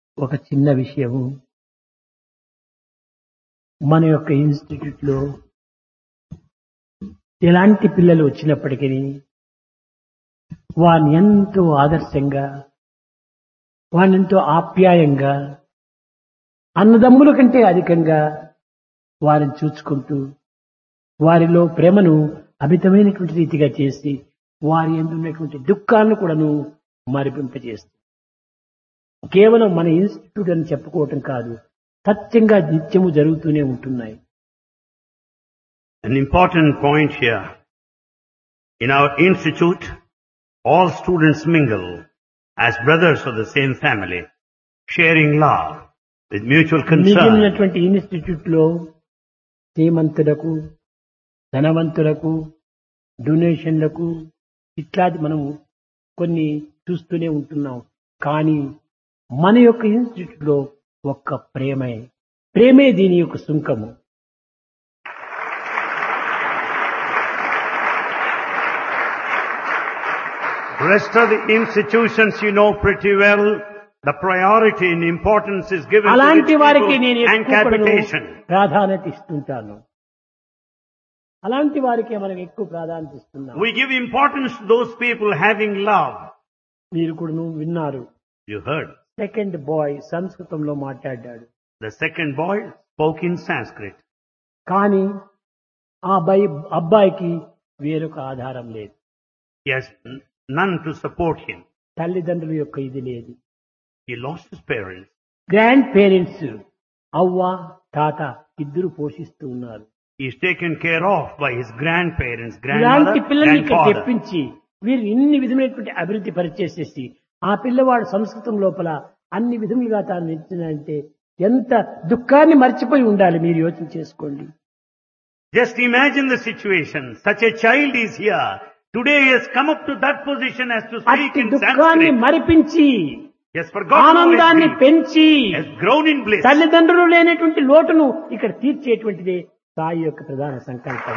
ఒక చిన్న విషయము మన యొక్క ఇన్స్టిట్యూట్ లో ఎలాంటి పిల్లలు వచ్చినప్పటికీ వారిని ఎంతో ఆదర్శంగా వారిని ఎంతో ఆప్యాయంగా అన్నదమ్ముల కంటే అధికంగా వారిని చూసుకుంటూ వారిలో ప్రేమను అమితమైనటువంటి రీతిగా చేసి వారి ఎందున్నటువంటి దుఃఖాలను కూడాను మరిపింపజేస్తుంది కేవలం మన ఇన్స్టిట్యూట్ అని చెప్పుకోవటం కాదు సత్యంగా నిత్యము జరుగుతూనే ఉంటున్నాయి An important point here. In our institute, all students mingle as brothers of the same family, sharing love with mutual concern. మిగిలినటువంటి ఇన్స్టిట్యూట్ లో శ్రీమంతులకు ధనవంతులకు డొనేషన్లకు ఇట్లాంటి మనం కొన్ని చూస్తూనే ఉంటున్నాం కానీ మన యొక్క ఇన్స్టిట్యూట్ లో ఒక్క ప్రేమే ప్రేమే దీని యొక్క సుంకము Rest of the institutions you know pretty well. The priority and importance is given to rich అలాంటి వారికి people నేను and ఎక్కువ కూడాను capitation. ప్రాధాన్యత ఇస్తుంటాను అలాంటి వారికి మనం ఎక్కువ ప్రాధాన్యత ఇస్తున్నాం We give importance to those people having love. మీరు కూడా విన్నారు You heard. సెకండ్ బాయ్ సంస్కృతంలో మాట్లాడాడు The second boy spoke in Sanskrit. కానీ ఆ అబ్బాయి అబ్బాయికి వేరొక ఆధారం లేదు He has n- none to support him. తల్లిదండ్రుల యొక్క ఇది లేదు He lost his parents. Grand parents అవ్వ తాత ఇద్దరు పోషిస్తూ ఉన్నారు He is taken care of by his grandparents, grandmother, ఇలాంటి పిల్లల్ని ఇక్కడ grandfather. తెప్పించి వీరు ఇన్ని విధమైనటువంటి అభివృద్ధి పరిచేసేసి ఆ పిల్లవాడు సంస్కృతం లోపల అన్ని విధములుగా తాను నిలిచినంటే ఎంత దుఃఖాన్ని మర్చిపోయి ఉండాలి మీరు యోచన చేసుకోండి Just imagine the situation. Such a child is here. Today he has come up to that position as to speak అట్టి in దుఃఖాన్ని Sanskrit. మరిపించి He has forgotten all his ఆనందాన్ని grief. పెంచి He has grown in bliss. తల్లిదండ్రులు లేనటువంటి లోటును ఇక్కడ తీర్చేటువంటిదే సాయి యొక్క ప్రధాన సంకల్పం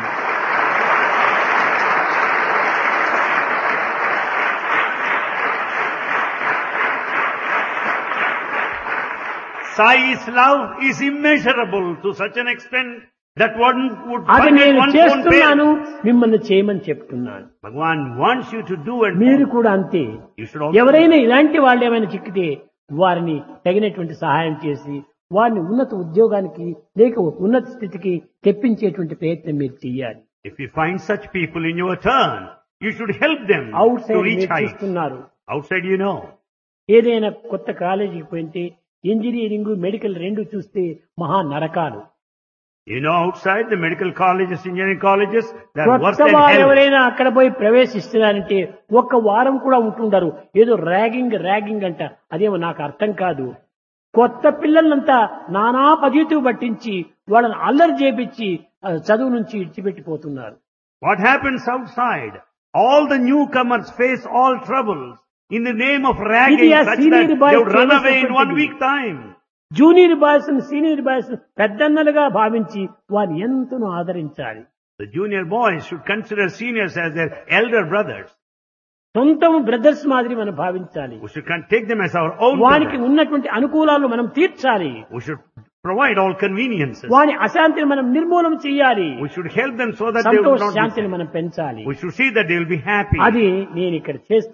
Sai's love is immeasurable to such an extent that one would అది forget నేను one's own చేస్తున్నాను parents. మిమ్మల్ని చేయమని చెప్తున్నాను Bhagwan wants you to do and మీరు follow. కూడా అంతే You should also ఎవరైనా ఇలాంటి వాళ్ళు ఏమైనా చిక్కితే వారిని తగినటువంటి సహాయం చేసి వారిని ఉన్నత ఉద్యోగానికి లేక ఉన్నత స్థితికి తెప్పించేటువంటి ప్రయత్నం మీరు చెయ్యాలి If you find such people in your turn, you should help them out to side reach మీరు heights. చూస్తున్నారు Outside you know. ఏదైనా కొత్త కాలేజీకి పోయింటే ఇంజనీరింగ్ మెడికల్ రెండు చూస్తే మహా నరకాలు You know outside the medical colleges, engineering colleges, they're worse కొత్త than వారు hell. ఎవరైనా అక్కడ పోయి ప్రవేశిస్తున్నారంటే ఒక్క వారం కూడా ఉంటుండరు ఏదో ర్యాగింగ్ ర్యాగింగ్ అంట అదేమో నాకు అర్థం కాదు కొత్త పిల్లలంతా నానా పద్ధతి పట్టించి వాళ్ళని అల్లరి చేపించి ఆ, చదువు నుంచి ఇడిచిపెట్టిపోతున్నారు What happens outside? All the newcomers face all troubles in the name of ragging ఇది ఆ such senior that boy they would run away in one చేసేటువంటిది. week time. Junior boys senior boys పెద్దన్నలుగా భావించి వారిని ఎంతనో ఆదరించాలి The junior boys should consider seniors as their elder brothers. సొంతం brothers మాదిరి మనం భావించాలి We should con- take them as our own వానికి brothers. ఉన్నటువంటి అనుకూలాలు మనం తీర్చాలి We should provide all conveniences. వాని అశాంతిని మనం నిర్మూలన చేయాలి We should help them so that they will సంతోష not be శాంతిని sad. మనం పెంచాలి We should see that they will be happy. అది నేను ఇక్కడ చేస్తున్న